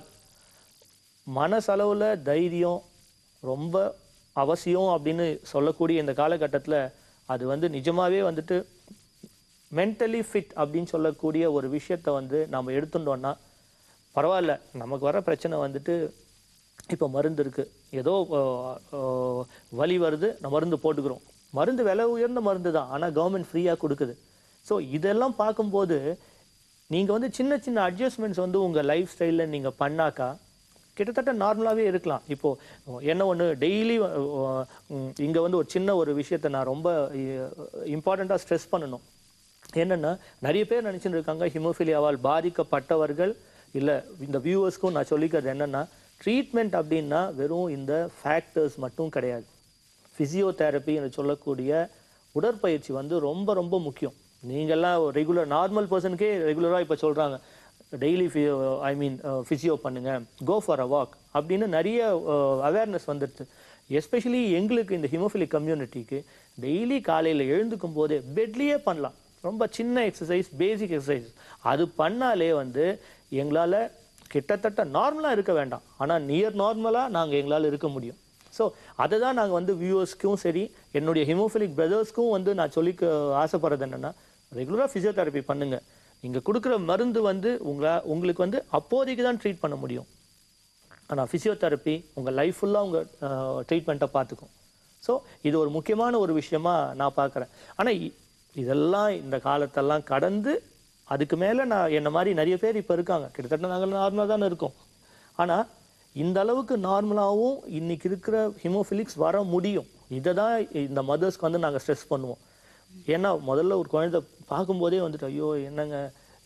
மனசளவில் தைரியம் ரொம்ப அவசியம் அப்படின்னு சொல்லக்கூடிய இந்த காலகட்டத்தில் அது வந்து நிஜமாவே வந்துட்டு மென்டலி ஃபிட் அப்படின்னு சொல்லக்கூடிய ஒரு விஷயத்தை வந்து நம்ம எடுத்துட்டோம்னா பரவாயில்ல நமக்கு வர பிரச்சனை வந்துட்டு இப்போ மருந்து இருக்கு ஏதோ அஹ், அஹ், வலி வருது நம்ம மருந்து போட்டுக்கிறோம் மருந்து விலை உயர்ந்த மருந்து தான் ஆனால் கவர்மெண்ட் ஃப்ரீயாக கொடுக்குது ஸோ இதெல்லாம் பார்க்கும்போது நீங்கள் வந்து சின்ன சின்ன அட்ஜஸ்ட்மெண்ட்ஸ் வந்து உங்கள் லைஃப் ஸ்டைலில் நீங்கள் பண்ணாக்கா கிட்டத்தட்ட நார்மலாகவே இருக்கலாம் இப்போ என்ன ஒன்று டெய்லி இங்கே வந்து ஒரு சின்ன ஒரு விஷயத்தை நான் ரொம்ப இம்பார்ட்டண்ட்டாக ஸ்ட்ரெஸ் பண்ணணும் என்னன்னா நிறைய பேர் நினைச்சிட்டு இருக்காங்க ஹிமோஃபிலியாவால் பாதிக்கப்பட்டவர்கள் இல்லை இந்த வியூவர்ஸ்க்கும் நான் சொல்லிக்கிறது என்னன்னா ட்ரீட்மெண்ட் அப்படின்னா வெறும் இந்த ஃபேக்டர்ஸ் மட்டும் கிடையாது ஃபிசியோதெரப்பி என்று சொல்லக்கூடிய உடற்பயிற்சி வந்து ரொம்ப ரொம்ப முக்கியம் நீங்கள்லாம் ரெகுலர் நார்மல் பர்சனுக்கே ரெகுலராக இப்போ சொல்கிறாங்க டெய்லி ஐ மீன் ஃபிசியோ பண்ணுங்க கோ ஃபார் அ வாக் அப்படின்னு நிறைய அவேர்னஸ் வந்துடுது எஸ்பெஷலி எங்களுக்கு இந்த ஹிமோஃபிலிக் கம்யூனிட்டிக்கு டெய்லி காலையில் எழுந்துக்கும் போதே பெட்லேயே பண்ணலாம் ரொம்ப சின்ன எக்ஸசைஸ் பேசிக் எக்ஸசைஸ் அது பண்ணாலே வந்து எங்களால் கிட்டத்தட்ட நார்மலாக இருக்க வேண்டாம் ஆனால் நியர் நார்மலாக நாங்கள் எங்களால் இருக்க முடியும் ஸோ அதை தான் நாங்கள் வந்து வியூவர்ஸ்க்கும் சரி என்னுடைய ஹிமோஃபிலிக் பிரதர்ஸ்க்கும் வந்து நான் சொல்லிக்க ஆசைப்படுறது என்னென்னா ரெகுலராக ஃபிசியோதெரப்பி பண்ணுங்கள் நீங்கள் கொடுக்குற மருந்து வந்து உங்களை உங்களுக்கு வந்து அப்போதைக்கு தான் ட்ரீட் பண்ண முடியும் ஆனால் ஃபிசியோதெரப்பி உங்கள் லைஃப் ஃபுல்லாக உங்கள் ட்ரீட்மெண்ட்டை பார்த்துக்கும் ஸோ இது ஒரு முக்கியமான ஒரு விஷயமா நான் பார்க்குறேன் ஆனால் இதெல்லாம் இந்த காலத்தெல்லாம் கடந்து அதுக்கு மேலே நான் என்ன மாதிரி நிறைய பேர் இப்போ இருக்காங்க கிட்டத்தட்ட நாங்கள் நார்மலாக தானே இருக்கோம் ஆனால் இந்த அளவுக்கு நார்மலாகவும் இன்னைக்கு இருக்கிற ஹிமோஃபிலிக்ஸ் வர முடியும் இதை தான் இந்த மதர்ஸ்க்கு வந்து நாங்கள் ஸ்ட்ரெஸ் பண்ணுவோம் ஏன்னா முதல்ல ஒரு குழந்தை பார்க்கும்போதே வந்துட்டு ஐயோ என்னங்க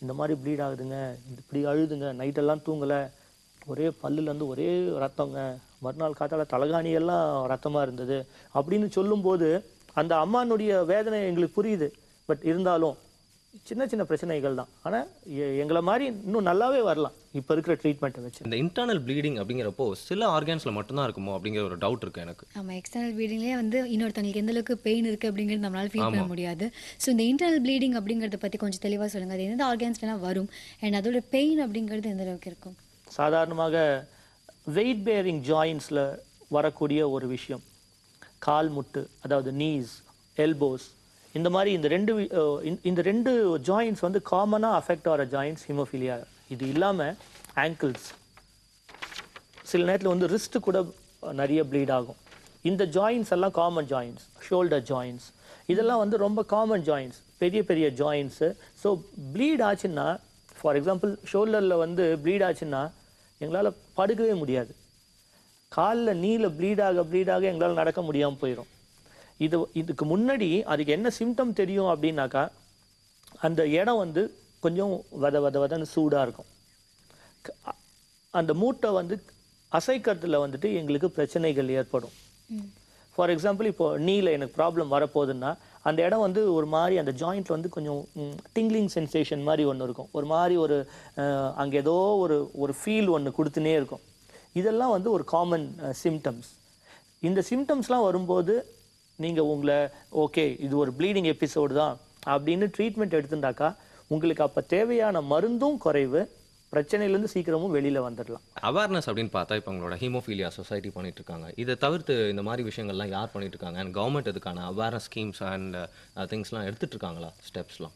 இந்த மாதிரி ப்ளீட் ஆகுதுங்க இப்படி அழுதுங்க நைட்டெல்லாம் தூங்கலை ஒரே பல்லுலேருந்து ஒரே ரத்தங்க மறுநாள் காத்தால தலகாணி எல்லாம் ரத்தமாக இருந்தது அப்படின்னு சொல்லும்போது அந்த அம்மானுடைய வேதனை எங்களுக்கு புரியுது பட் இருந்தாலும் சின்ன சின்ன பிரச்சனைகள் தான் ஆனால் எங்களை மாதிரி இன்னும் நல்லாவே வரலாம் இப்போ இருக்கிற ட்ரீட்மெண்ட்டை வச்சு இந்த இன்டர்னல் ப்ளீடிங் அப்படிங்கிறப்போ சில ஆர்கான்ஸ்ல மட்டும்தான் இருக்குமோ அப்படிங்கிற ஒரு டவுட் இருக்கு எனக்கு ஆமாம் எக்ஸ்டர்னல் ப்ளீடிங்லேயே வந்து இன்னொருத்தவங்களுக்கு எந்த அளவுக்கு பெயின் இருக்குது அப்படிங்கிறது நம்மளால ஃபீல் பண்ண முடியாது ஸோ இந்த இன்டர்னல் ப்ளீடிங் அப்படிங்கிறத பற்றி கொஞ்சம் தெளிவாக சொல்லுங்கள் அது எந்த ஆர்கான்ஸ்லாம் வரும் அண்ட் அதோட பெயின் அப்படிங்கிறது எந்த அளவுக்கு இருக்கும் சாதாரணமாக வெயிட் பேரிங் ஜாயின்ஸில் வரக்கூடிய ஒரு விஷயம் கால் முட்டு அதாவது நீஸ் எல்போஸ் இந்த மாதிரி இந்த ரெண்டு வி- அஹ் இந்த- இந்த ரெண்டு ஜாயின்ஸ் வந்து காமனாக அஃபெக்ட் ஆகிற ஜாயின்ஸ் ஹிமோஃபிலியா இது இல்லாமல் ஆங்கிள்ஸ் சில நேரத்தில் வந்து ரிஸ்ட் கூட நிறைய ப்ளீட் ஆகும் இந்த ஜாயின்ஸ் எல்லாம் காமன் ஜாயின்ஸ் ஷோல்டர் ஜாயின்ஸ் இதெல்லாம் வந்து ரொம்ப காமன் ஜாயின்ஸ் பெரிய பெரிய ஜாயின்ஸு ஸோ ப்ளீட் ஆச்சுன்னா ஃபார் எக்ஸாம்பிள் ஷோல்டரில் வந்து ப்ளீட் ஆச்சுன்னா எங்களால் படுக்கவே முடியாது காலில் நீல ப்ளீட் ஆக ப்ளீட் ஆக எங்களால் நடக்க முடியாமல் போயிடும் இது இதுக்கு முன்னாடி அதுக்கு என்ன சிம்டம் தெரியும் அப்படின்னாக்கா அந்த இடம் வந்து கொஞ்சம் வத வத வதன்னு சூடாக இருக்கும் க- அ- அந்த மூட்டை வந்து அசைக்கிறதுல வந்துட்டு எங்களுக்கு பிரச்சனைகள் ஏற்படும் ஃபார் எக்ஸாம்பிள் இப்போ நீல எனக்கு ப்ராப்ளம் வரப்போகுதுன்னா அந்த இடம் வந்து ஒரு மாதிரி அந்த ஜாயிண்ட்ல வந்து கொஞ்சம் டிங்லிங் சென்சேஷன் மாதிரி ஒன்று இருக்கும் ஒரு மாதிரி ஒரு அஹ், அங்க ஏதோ ஒரு ஒரு ஃபீல் ஒன்று கொடுத்துனே இருக்கும் இதெல்லாம் வந்து ஒரு காமன் சிம்டம்ஸ் இந்த சிம்டம்ஸ்லாம் வரும்போது நீங்கள் உங்களை ஓகே இது ஒரு ப்ளீடிங் எபிசோடு தான் அப்படின்னு ட்ரீட்மெண்ட் எடுத்துட்டாக்கா உங்களுக்கு அப்போ தேவையான மருந்தும் குறைவு பிரச்சனையிலேருந்து சீக்கிரமும் வெளியில் வந்துடலாம் அவேர்னஸ் அப்படின்னு பார்த்தா இப்போ உங்களோட ஹீமோஃபீலியா சொசைட்டி பண்ணிட்டு இருக்காங்க இதை தவிர்த்து இந்த மாதிரி விஷயங்கள்லாம் யார் பண்ணிட்டு இருக்காங்க அண்ட் கவர்மெண்ட் இதுக்கான அவேர்னஸ் ஸ்கீம்ஸ் அண்ட் திங்ஸ்லாம் எடுத்துட்டு இருக்காங்களா ஸ்டெப்ஸ்லாம்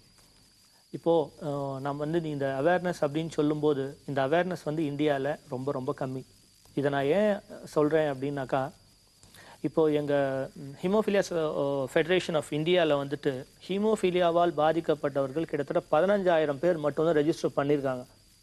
இப்போது நம்ம வந்து நீ இந்த அவேர்னஸ் அப்படின்னு சொல்லும்போது இந்த அவேர்னஸ் வந்து இந்தியாவில் ரொம்ப ரொம்ப கம்மி இதை நான் ஏன் சொல்கிறேன் அப்படின்னாக்கா இப்போது எங்கள் ஹீமோஃபிலியா ஃபெடரேஷன் ஆஃப் இந்தியாவில் வந்துட்டு ஹீமோஃபிலியாவால் பாதிக்கப்பட்டவர்கள் கிட்டத்தட்ட பதினஞ்சாயிரம் பேர் மட்டும்தான் ரெஜிஸ்டர் பண்ணியிருக்காங்க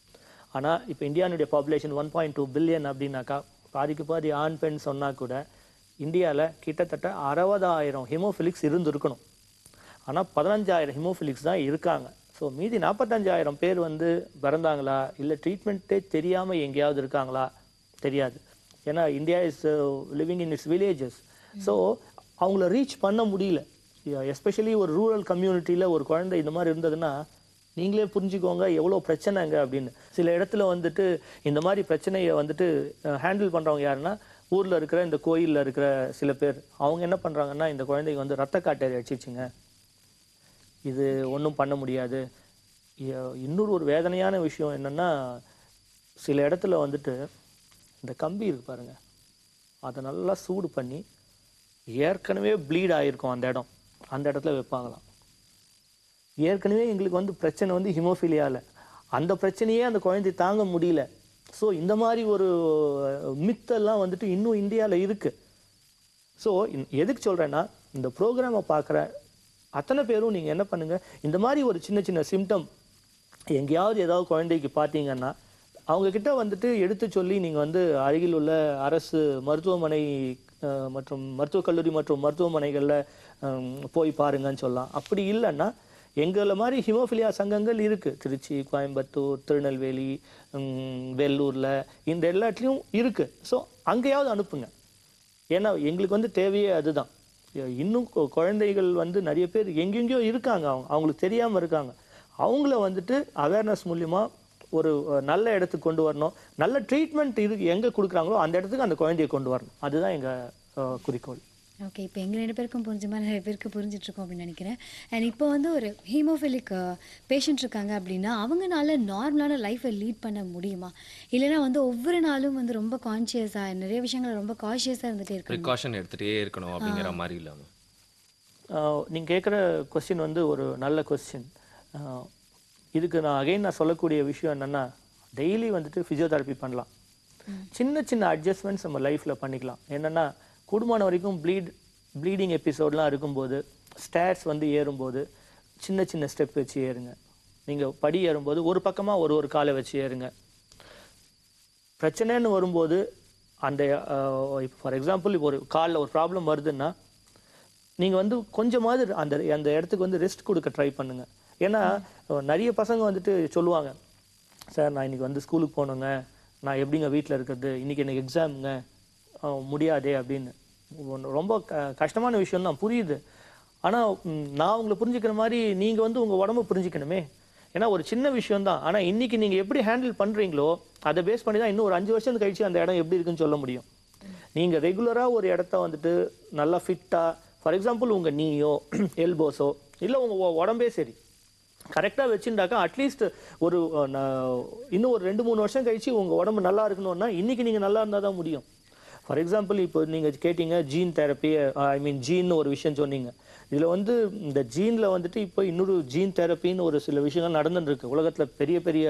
ஆனால் இப்போ இந்தியானுடைய population one point two billion அப்படின்னாக்கா பாதிக்கு பாதி ஆண் பெண் சொன்னால் கூட இந்தியாவில் கிட்டத்தட்ட அறுபதாயிரம் ஹீமோஃபிலிக்ஸ் இருந்திருக்கணும் ஆனால் பதினஞ்சாயிரம் ஹிமோஃபிலிக்ஸ் தான் இருக்காங்க ஸோ மீதி நாற்பத்தஞ்சாயிரம் பேர் வந்து பிறந்தாங்களா இல்லை ட்ரீட்மெண்ட்டே தெரியாமல் எங்கேயாவது இருக்காங்களா தெரியாது ஏன்னா India is living in its villages so அவங்கள ரீச் பண்ண முடியல எஸ்பெஷலி ஒரு ரூரல் கம்யூனிட்டியில் ஒரு குழந்தை இந்த மாதிரி இருந்ததுன்னா நீங்களே புரிஞ்சுக்கோங்க எவ்வளோ பிரச்சனைங்க அப்படின்னு சில இடத்துல வந்துட்டு இந்த மாதிரி பிரச்சனையை வந்துட்டு ஹேண்டில் பண்ணுறவங்க யாருன்னா ஊரில் இருக்கிற இந்த கோயிலில் இருக்கிற சில பேர் அவங்க என்ன பண்ணுறாங்கன்னா இந்த குழந்தைக்கு வந்து ரத்த காட்டேரி அடிச்சிச்சுங்க இது ஒன்றும் பண்ண முடியாது இ- இன்னொரு ஒரு வேதனையான விஷயம் என்னன்னா சில இடத்துல வந்துட்டு இந்த கம்பி இருக்கு பாருங்க அதை நல்லா சூடு பண்ணி ஏற்கனவே ப்ளீட் ஆகிருக்கும் அந்த இடம் அந்த இடத்துல வைப்பாங்களாம் ஏற்கனவே எங்களுக்கு வந்து பிரச்சனை வந்து ஹிமோஃபிலியாவில் அந்த பிரச்சனையே அந்த குழந்தை தாங்க முடியல ஸோ இந்த மாதிரி ஒரு மித்தெல்லாம் வந்துட்டு இன்னும் இந்தியாவில் இருக்குது ஸோ எதுக்கு சொல்கிறேன்னா இந்த ப்ரோக்ராமை பார்க்குற அத்தனை பேரும் நீங்கள் என்ன பண்ணுங்கள் இந்த மாதிரி ஒரு சின்ன சின்ன சிம்டம் எங்கேயாவது ஏதாவது குழந்தைக்கு பார்த்தீங்கன்னா அவங்க கிட்ட வந்துட்டு எடுத்து சொல்லி நீங்கள் வந்து அருகில் உள்ள அரசு மருத்துவமனை அஹ், மற்றும் மருத்துவக் கல்லூரி மற்றும் மருத்துவமனைகளில் போய் பாருங்கன்னு சொல்லலாம் அப்படி இல்லைன்னா எங்களை மாதிரி ஹிமோஃபிலியா சங்கங்கள் இருக்குது திருச்சி கோயம்புத்தூர் திருநெல்வேலி உம், வெள்ளூரில் இந்த எல்லாத்துலேயும் இருக்குது ஸோ அங்கேயாவது அனுப்புங்க ஏன்னா எங்களுக்கு வந்து தேவையே அதுதான் இ- இன்னும் கொ- குழந்தைகள் வந்து நிறைய பேர் எங்கெங்கேயோ இருக்காங்க அவங்க அவங்களுக்கு தெரியாமல் இருக்காங்க அவங்கள வந்துட்டு அவேர்னஸ் மூலிமா ஒரு அஹ், நல்ல இடத்துக்கு கொண்டு வரணும் நல்ல ட்ரீட்மெண்ட் இருக்கு எங்கே கொடுக்குறாங்களோ அந்த இடத்துக்கு அந்த குழந்தைய கொண்டு வரணும் அதுதான் எங்கள் குறிக்கோள் ஓகே இப்போ எங்கள் ரெண்டு பேருக்கும் புரிஞ்ச மாதிரி நிறைய பேருக்கு புரிஞ்சிட்டு இருக்கோம் அப்படின்னு நினைக்கிறேன் அண்ட் இப்போ வந்து ஒரு ஹீமோஃபிலிக் பேஷண்ட் இருக்காங்க அப்படின்னா அவங்கனால நார்மலான லைஃப்பை லீட் பண்ண முடியுமா இல்லைன்னா வந்து ஒவ்வொரு நாளும் வந்து ரொம்ப கான்ஷியஸாக நிறைய விஷயங்கள் ரொம்ப கான்ஷியஸாக இருந்துகிட்டே இருக்கு ப்ரிகாஷன் எடுத்துகிட்டே இருக்கணும் அப்படிங்கிற மாதிரி இல்லாமல் நீங்கள் கேட்குற கொஸ்டின் வந்து ஒரு நல்ல கொஸ்டின் இதுக்கு நான் அகைன் நான் சொல்லக்கூடிய விஷயம் என்னென்னா டெய்லி வந்துட்டு ஃபிசியோதெரப்பி பண்ணலாம் சின்ன சின்ன அட்ஜஸ்ட்மெண்ட்ஸ் நம்ம லைஃப்பில் பண்ணிக்கலாம் என்னென்னா கூடுமான வரைக்கும் ப்ளீட் ப்ளீடிங் எபிசோட்லாம் இருக்கும்போது ஸ்டேர்ஸ் வந்து ஏறும்போது சின்ன சின்ன ஸ்டெப் வச்சு ஏறுங்க நீங்கள் படி ஏறும்போது ஒரு பக்கமாக ஒரு ஒரு காலை வச்சு ஏறுங்க பிரச்சனைன்னு வரும்போது அந்த ஃபார் எக்ஸாம்பிள் இப்போ ஒரு காலில் ஒரு ப்ராப்ளம் வருதுன்னா நீங்கள் வந்து கொஞ்சமாவது அந்த அந்த இடத்துக்கு வந்து ரெஸ்ட் கொடுக்க ட்ரை பண்ணுங்க ஏன்னா அஹ், நிறைய பசங்க வந்துட்டு சொல்லுவாங்க சார் நான் இன்னைக்கு வந்து ஸ்கூலுக்கு போகணுங்க நான் எப்படிங்க வீட்டில் இருக்கிறது இன்னைக்கு எனக்கு எக்ஸாமுங்க முடியாதே அப்படின்னு ஒண்ணு ரொம்ப க கஷ்டமான விஷயம் தான் புரியுது ஆனால் நான் உங்களை புரிஞ்சுக்கிற மாதிரி நீங்கள் வந்து உங்கள் உடம்ப புரிஞ்சுக்கணுமே ஏன்னா ஒரு சின்ன விஷயம் தான் ஆனால் இன்னைக்கு நீங்கள் எப்படி ஹேண்டில் பண்ணுறீங்களோ அதை பேஸ் பண்ணி தான் இன்னும் ஒரு அஞ்சு வருஷம் கழிச்சு அந்த இடம் எப்படி இருக்குன்னு சொல்ல முடியும் நீங்கள் ரெகுலராக ஒரு இடத்த வந்துட்டு நல்லா ஃபிட்டாக ஃபார் எக்ஸாம்பிள் உங்கள் நீயோ எல்போஸோ இல்லை உங்கள் உடம்பே சரி கரெக்டாக வச்சுட்டாக்கா அட்லீஸ்ட் ஒரு அஹ், நான் இன்னும் ஒரு ரெண்டு மூணு வருஷம் கழிச்சு உங்கள் உடம்பு நல்லா இருக்கணும்னா இன்னைக்கு நீங்கள் நல்லா இருந்தால் தான் முடியும் ஃபார் எக்ஸாம்பிள் இப்போ நீங்கள் கேட்டீங்க ஜீன் தெரப்பி ஐ மீன் ஜீன்னு ஒரு விஷயம் சொன்னீங்க இதில் வந்து இந்த ஜீனில் வந்துட்டு இப்போ இன்னொரு ஜீன் தெரப்பின்னு ஒரு சில விஷயங்கள் நடந்துட்டு இருக்கு உலகத்தில் பெரிய பெரிய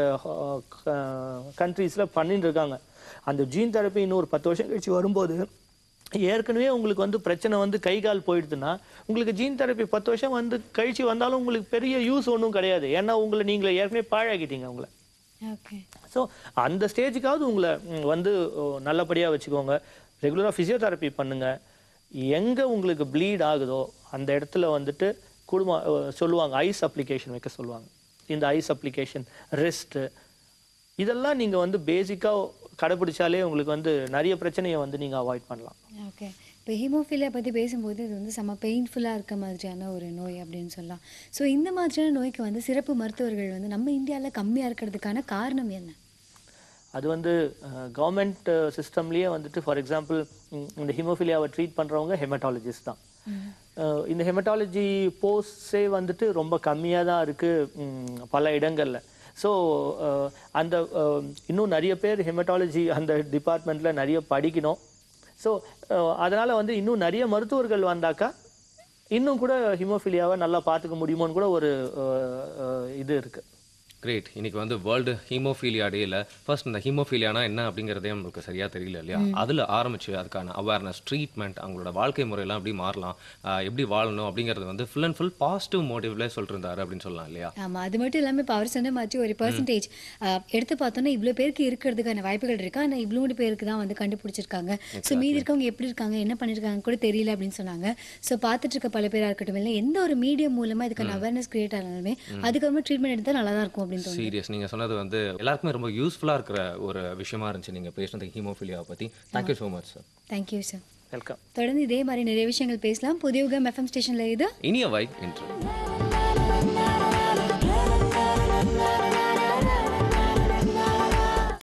கண்ட்ரீஸில் பண்ணிட்டு இருக்காங்க அந்த ஜீன் தெரப்பி இன்னும் ஒரு பத்து வருஷம் கழிச்சு வரும்போது ஏற்கனவே உங்களுக்கு வந்து பிரச்சனை வந்து கை கால் போயிடுதுன்னா உங்களுக்கு ஜீன் தெரப்பி பத்து வருஷம் வந்து கழிச்சு வந்தாலும் உங்களுக்கு பெரிய யூஸ் ஒன்றும் கிடையாது ஏன்னா உங்களை நீங்களே ஏற்கனவே பாழாக்கிட்டீங்க உங்களை ஓகே ஸோ அந்த ஸ்டேஜுக்காவது உங்களை ம், வந்து நல்லபடியாக வச்சுக்கோங்க ரெகுலராக ஃபிசியோதெரப்பி பண்ணுங்க எங்கே உங்களுக்கு ப்ளீட் ஆகுதோ அந்த இடத்துல வந்துட்டு குடும்ப அஹ், சொல்லுவாங்க ஐஸ் அப்ளிகேஷன் வைக்க சொல்லுவாங்க இந்த ஐஸ் அப்ளிகேஷன் ரெஸ்ட்டு இதெல்லாம் நீங்கள் வந்து பேசிக்காக கடைப்பிடிச்சாலே உங்களுக்கு வந்து நிறைய பிரச்சனையை வந்து நீங்கள் அவாய்ட் பண்ணலாம் ஓகே இப்போ ஹீமோஃபீலியா பற்றி பேசும்போது இது வந்து செம்ம பெயின்ஃபுல்லாக இருக்க மாதிரியான ஒரு நோய் அப்படின்னு சொல்லலாம் ஸோ இந்த மாதிரியான நோய்க்கு வந்து சிறப்பு மருத்துவர்கள் வந்து நம்ம இந்தியாவில் கம்மியாக இருக்கிறதுக்கான காரணம் என்ன அது வந்து கவர்மெண்ட் சிஸ்டம்லேயே வந்துட்டு ஃபார் எக்ஸாம்பிள் இந்த ஹிமோஃபிலியாவை ட்ரீட் பண்ணுறவங்க ஹெமட்டாலஜிஸ்ட் தான் அஹ் இந்த ஹெமட்டாலஜி போஸ்டே வந்துட்டு ரொம்ப கம்மியாக தான் இருக்குது பல இடங்களில் ஸோ அந்த அஹ், இன்னும் நிறைய பேர் ஹெமட்டாலஜி அந்த டிபார்ட்மெண்ட்டில் நிறைய படிக்கணும் ஸோ அதனால் வந்து இன்னும் நிறைய மருத்துவர்கள் வந்தாக்கா இன்னும் கூட ஹிமோஃபிலியாவை நல்லா பார்த்துக்க முடியுமோன்னு கூட ஒரு அஹ், அஹ், இது இருக்குது கிரேட் இன்னைக்கு வந்து வேர்ல்டு ஹீமோஃபீலியா டேல ஃபர்ஸ்ட் இந்த ஹீமோஃபீலியானா என்ன அப்படிங்கிறதே நமக்கு சரியா தெரியல இல்லையா அதுல ஆரம்பிச்சு அதுக்கான அவேர்னஸ் ட்ரீட்மெண்ட் அவங்களோட வாழ்க்கை முறையெல்லாம் எப்படி மாறலாம் ஆஹ் எப்படி வாழணும் அப்படிங்கிறது வந்து ஃபுல் அண்ட் ஃபுல் பாசிட்டிவ் மோட்டிவ்ல சொல்லிட்டு இருந்தாரு அப்படின்னு சொல்லலாம் இல்லையா ஆமாம் அது மட்டும் இல்லாமல் இப்போ அவர் சொன்ன மாதிரி ஒரு பர்சன்டேஜ் எடுத்து பார்த்தோன்னா இவ்வளோ பேருக்கு இருக்கிறதுக்கான வாய்ப்புகள் இருக்கு ஆனால் இவ்வளோ பேருக்கு தான் வந்து கண்டுபிடிச்சிருக்காங்க ஸோ மீதி இருக்கவங்க எப்படி இருக்காங்க என்ன பண்ணியிருக்காங்க கூட தெரியல அப்படின்னு சொன்னாங்க ஸோ பார்த்துட்டு இருக்க பல பேராக இருக்கட்டும் இல்லை எந்த ஒரு மீடியம் மூலமாக இதுக்கான அவேர்னஸ் கிரியேட் ஆனாலுமே அதுக்கப்புறமா ட்ரீட்மெண்ட் எடுத்தால் நல்லா தான் இருக்கும் அப்படின்னு தோணுது சீரியஸ் நீங்க சொன்னது வந்து எல்லாருக்குமே ரொம்ப யூஸ்ஃபுல்லா இருக்கிற ஒரு விஷயமா இருந்துச்சு நீங்க பேசினது ஹீமோஃபீலியாவை பத்தி thank you so much sir thank you sir welcome தொடர்ந்து இதே மாதிரி நிறைய விஷயங்கள் பேசலாம் புதிய எஃப்எம் ஸ்டேஷனில் இது இனிய வைக் இன்று